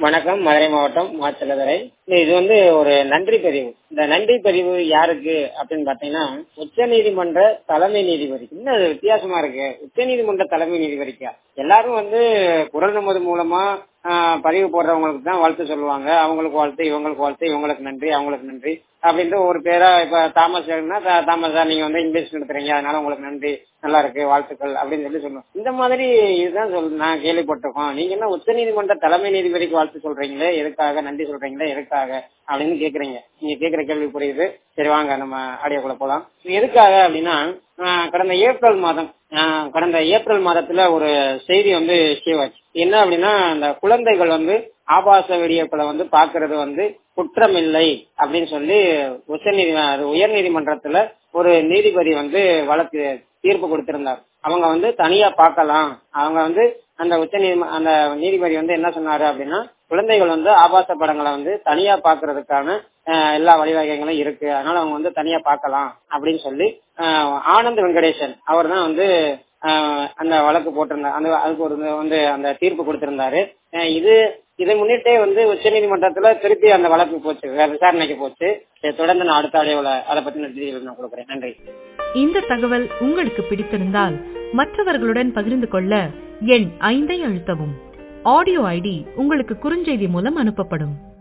வணக்கம் மதுரை மாவட்டம் மாச்சலதுறை இது வந்து ஒரு நன்றி பதிவு இந்த நன்றி பதிவு யாருக்கு அப்படின்னு பாத்தீங்கன்னா உச்ச நீதிமன்ற தலைமை நீதிபதி இன்னும் அது வித்தியாசமா இருக்கு உச்ச நீதிமன்ற தலைமை நீதிபதிக்கா எல்லாரும் வந்து குரல் நமது மூலமா ஆஹ், பதிவு போடுறவங்களுக்கு தான் வாழ்த்து சொல்லுவாங்க அவங்களுக்கு வாழ்த்து இவங்களுக்கு வாழ்த்து இவங்களுக்கு நன்றி அவங்களுக்கு நன்றி அப்படின்ட்டு ஒரு பேரா இப்ப தாமஸ் எழுதுனா தா- தாமஸ் சார் நீங்க வந்து இங்கிலீஷ் நடத்துறீங்க அதனால உங்களுக்கு நன்றி நல்லா இருக்கு வாழ்த்துக்கள் அப்படின்னு சொல்லி சொல்லுவோம் இந்த மாதிரி இதுதான் சொல் நான் கேள்விப்பட்டிருக்கோம் நீங்க என்ன உச்ச நீதிமன்ற தலைமை நீதிபதிக்கு வாழ்த்து சொல்றீங்களே எதுக்காக நன்றி சொல்றீங்களே எதுக்காக அப்படின்னு கேக்குறீங்க நீங்க கேக்குற கேள்வி புரியுது சரி வாங்க நம்ம ஆடியோக்குள்ள போலாம் இது எதுக்காக அப்படின்னா ஆஹ், கடந்த ஏப்ரல் மாதம் ஆஹ், கடந்த ஏப்ரல் மாதத்துல ஒரு செய்தி வந்து சேவாச்சு என்ன அப்படின்னா அந்த குழந்தைகள் வந்து ஆபாச வீடியோக்களை வந்து பாக்குறது வந்து குற்றமில்லை அப்படின்னு சொல்லி உச்ச நீதி உயர் நீதிமன்றத்துல ஒரு நீதிபதி வந்து வழக்கு தீர்ப்பு கொடுத்திருந்தார் அவங்க வந்து தனியா பார்க்கலாம் அவங்க வந்து அந்த உச்ச நீதி அந்த நீதிபதி வந்து என்ன சொன்னாரு அப்படின்னா குழந்தைகள் வந்து ஆபாச படங்களை வந்து தனியா பாக்குறதுக்கான அஹ், எல்லா வழிவகைகளும் இருக்கு அதனால அவங்க வந்து தனியா பார்க்கலாம் அப்படின்னு சொல்லி அஹ், ஆனந்த் வெங்கடேசன் அவர் தான் வந்து அஹ், அந்த வழக்கு போட்டிருந்தார் அந்த அதுக்கு ஒரு வந்து அந்த தீர்ப்பு கொடுத்திருந்தாரு அஹ், இது இதை முன்னிட்டே வந்து உச்சநீதிமன்றத்துல திருப்பி அந்த வழக்கு போச்சு வேற விசாரணைக்கு போச்சு இதை தொடர்ந்து நான் அடுத்த ஆடியோல அதை பத்தின டீட்டெயில் நான் கொடுக்குறேன் நன்றி இந்த தகவல் உங்களுக்கு பிடித்திருந்தால் மற்றவர்களுடன் பகிர்ந்து கொள்ள எண் ஐந்தை அழுத்தவும் ஆடியோ ஐடி உங்களுக்கு குறுஞ்செய்தி மூலம் அனுப்பப்படும்